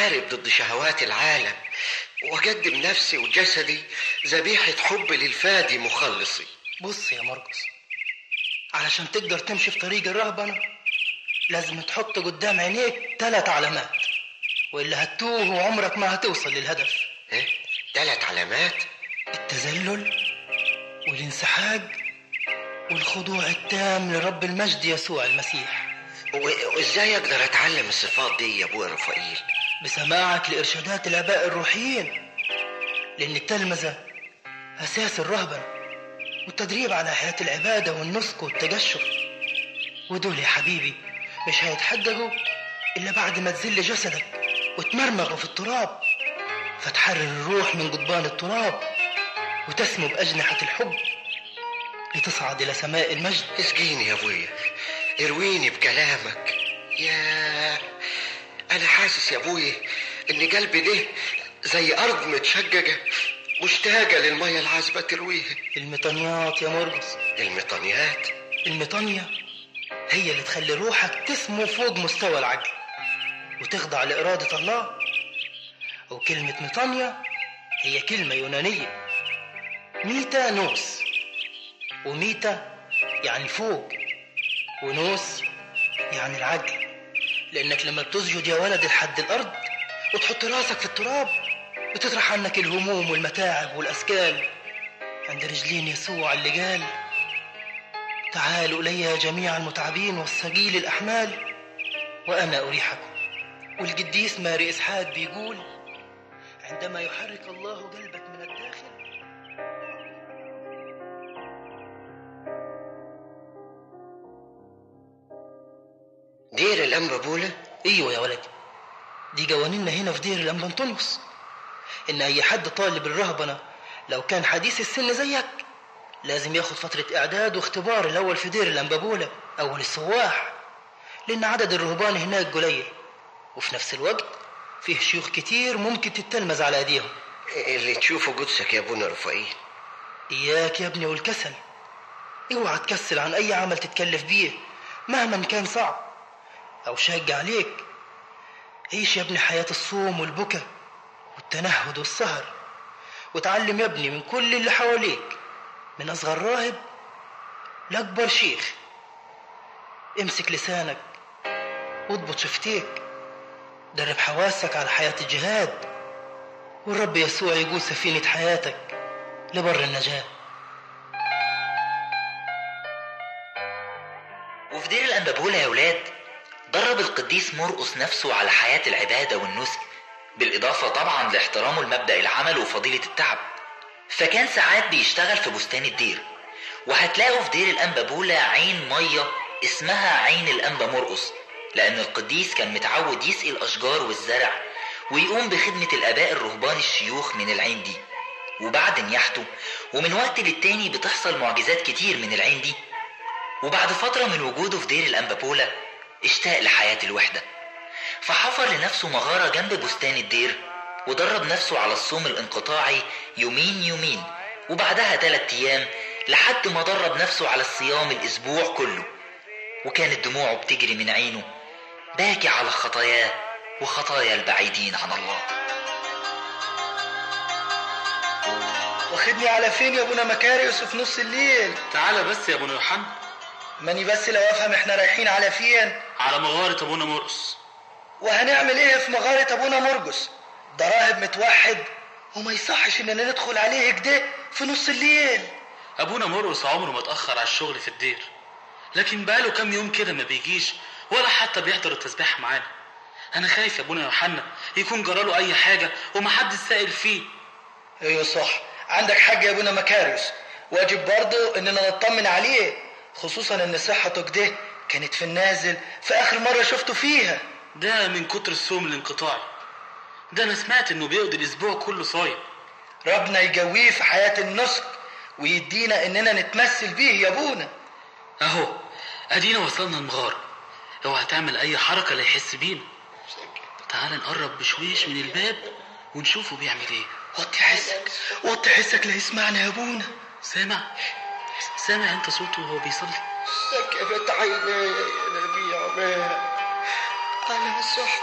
أحارب ضد شهوات العالم وأقدم نفسي وجسدي ذبيحة حب للفادي مخلصي بص يا مرقس علشان تقدر تمشي في طريق الرهبنة لازم تحط قدام عينيك ثلاث علامات وإلا هتوه وعمرك ما هتوصل للهدف إيه؟ ثلاث علامات التذلل والانسحاق والخضوع التام لرب المجد يسوع المسيح و- وإزاي أقدر أتعلم الصفات دي يا أبويا رفائيل بسماعك لإرشادات الآباء الروحيين لأن التلمذة أساس الرهبنة والتدريب على حياة العبادة والنسك والتجشف ودول يا حبيبي مش هيتحققوا إلا بعد ما تذل جسدك وتمرمغ في التراب فتحرر الروح من قضبان التراب وتسمو بأجنحة الحب لتصعد إلى سماء المجد اسقيني يا أبويا ارويني بكلامك يا أنا حاسس يا أبويا إن قلبي ده زي أرض متشججة مشتاقة للمية العذبة ترويها المطنيات يا مرقس المطنيات المطانية هي اللي تخلي روحك تسمو فوق مستوى العقل وتخضع لإرادة الله وكلمة مطانية هي كلمة يونانية ميتا نوس وميتا يعني فوق ونوس يعني العقل لأنك لما بتسجد يا ولد لحد الأرض وتحط راسك في التراب بتطرح عنك الهموم والمتاعب والأسكال عند رجلين يسوع اللي قال تعالوا إلي يا جميع المتعبين والثقيل الأحمال وأنا أريحكم والقديس ماري إسحاق بيقول عندما يحرك الله قلبك من الداخل دير الأنبا بولا ايوه يا ولدي دي قوانيننا هنا في دير الأنبنطونيوس إن أي حد طالب الرهبنة لو كان حديث السن زيك لازم ياخد فترة إعداد واختبار الأول في دير الأنبابولة أول السواح لأن عدد الرهبان هناك قليل وفي نفس الوقت فيه شيوخ كتير ممكن تتلمذ على أيديهم اللي تشوفه قدسك يا أبونا رفائيل إياك يا ابني والكسل اوعى تكسل عن أي عمل تتكلف بيه مهما كان صعب أو شاق عليك عيش يا ابني حياة الصوم والبكا والتنهد والسهر وتعلم يا ابني من كل اللي حواليك من أصغر راهب لأكبر شيخ امسك لسانك واضبط شفتيك درب حواسك على حياة الجهاد والرب يسوع يقود سفينة حياتك لبر النجاة وفي دير الأنبابولة يا ولاد درب القديس مرقس نفسه على حياة العبادة والنسك بالإضافة طبعا لاحترامه لمبدأ العمل وفضيلة التعب فكان ساعات بيشتغل في بستان الدير وهتلاقوا في دير الأنبابولة عين مية اسمها عين الأنبا مرقس لأن القديس كان متعود يسقي الأشجار والزرع ويقوم بخدمة الآباء الرهبان الشيوخ من العين دي وبعد نياحته ومن وقت للتاني بتحصل معجزات كتير من العين دي وبعد فترة من وجوده في دير الأنبابولة اشتاق لحياة الوحدة فحفر لنفسه مغارة جنب بستان الدير ودرب نفسه على الصوم الانقطاعي يومين يومين وبعدها تلات أيام لحد ما درب نفسه على الصيام الأسبوع كله وكانت دموعه بتجري من عينه باكي على خطاياه وخطايا البعيدين عن الله واخدني على فين يا ابونا مكاريوس في نص الليل تعالى بس يا ابونا يوحنا ماني بس لو افهم احنا رايحين على فين على مغارة ابونا مرقس وهنعمل ايه في مغارة ابونا مرجس ده راهب متوحد وما يصحش اننا ندخل عليه كده في نص الليل ابونا مرقس عمره ما اتأخر على الشغل في الدير لكن بقاله كام يوم كده ما بيجيش ولا حتى بيحضر التسبيح معانا انا خايف يا ابونا يوحنا يكون جراله اي حاجة ومحدش سائل فيه ايوه صح عندك حق يا ابونا مكاريوس واجب برضه اننا نطمن عليه خصوصا ان صحته كده كانت في النازل في اخر مرة شفته فيها ده من كتر الصوم الانقطاعي ده انا سمعت انه بيقضي الاسبوع كله صايم ربنا يجويه في حياة النسك ويدينا اننا نتمثل بيه يا ابونا اهو ادينا وصلنا المغارة اوعى تعمل اي حركة لا يحس بينا تعال نقرب بشويش من الباب ونشوفه بيعمل ايه وطي حسك وطي حسك لا يسمعنا يا ابونا سامع سامع انت صوته وهو بيصلي سكبت عيني يا نبي عمان على صحبة